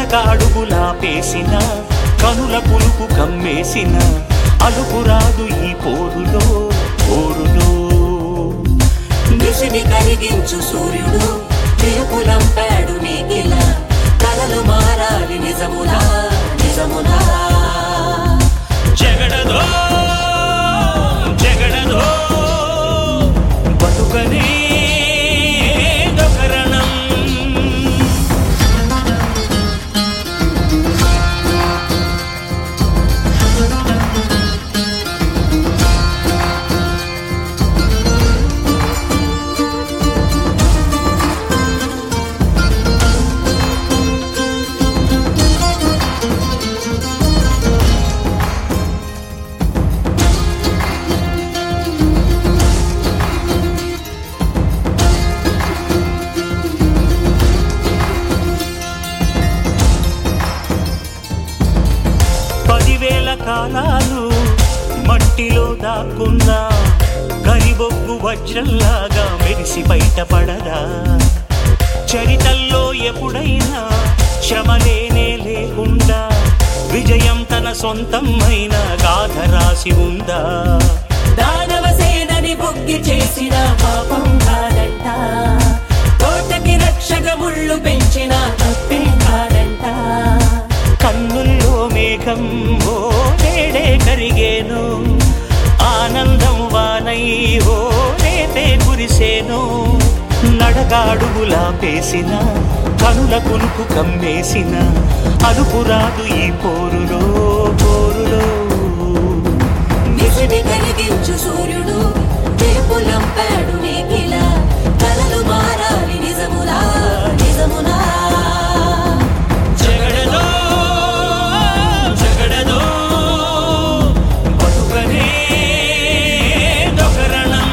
నడకాడుగులాపేసిన కనుల పులుపు కమ్మేసిన అలుపురాదు ఈ పోరులో పోరులో నిశిని కలిగించు సూర్యుడు తిరుపులంపాడు నీకిలా కలలు మారాలి నిజములా నిజములా జగడదో జగడదో బతుకనే దొకరణం పదివేల కాలాలు మట్టిలో దాక్కున్నా గరిబొగ్గు వజ్రంలాగా మెరిసి బయటపడదా చరితల్లో ఎప్పుడైనా శ్రమలేనే లేకుండా విజయం తన సొంతమైన గాథ రాసి ఉందా దానవ సేనని బొగ్గి చేసిన పాపం కాదంట తోటకి రక్షక ముళ్ళు పెంచిన తప్పే కాదంట కన్నుల్లో మేఘం ఓ నేడే కరిగేను ఆనందం వానై ఓ రేపే కురిసేను నడగాడుగులా పేసిన కనుల కునుకు కమ్మేసిన అలుపురాదు ఈ పోరులో పోరులో నిశిని కలిగించు సూర్యుడు తిరుపులంపాడు నీకిలా కలలు మారాలి నిజములా నిజములా జగడదో జగడదో బతుకనే దొకరణం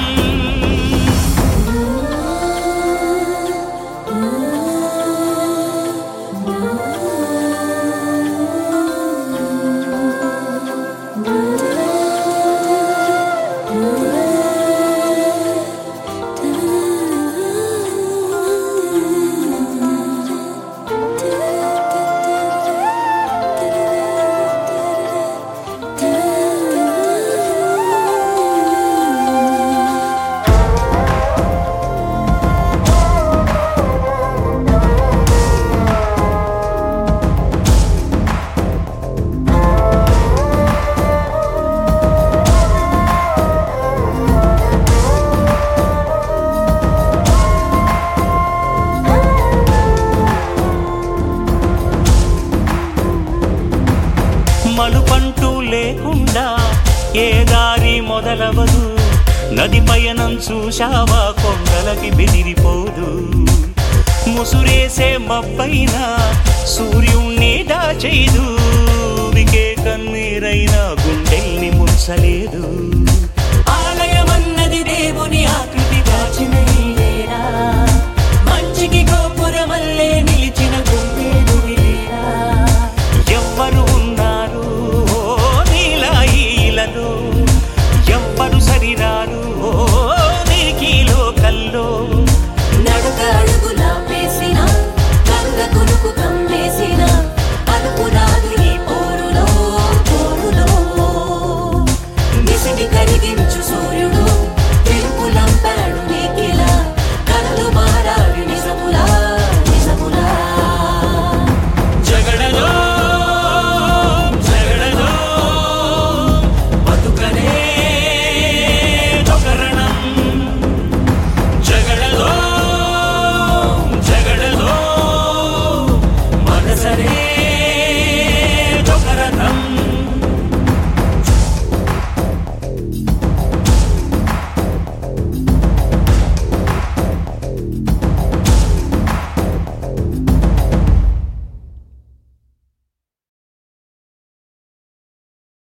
మలుపంటూ లేకుండా ఏ దారి మొదలవదు నది పయనం చూశావా కొండలకి బెదిరిపోదు ముసురేసే మబ్బైన సూర్యుణ్ణి దాచేదు వికే కన్నీరైన గుండెల్ని ముంచలేదు ఆలయమన్నది దేవుని ఆకృతి దాచిన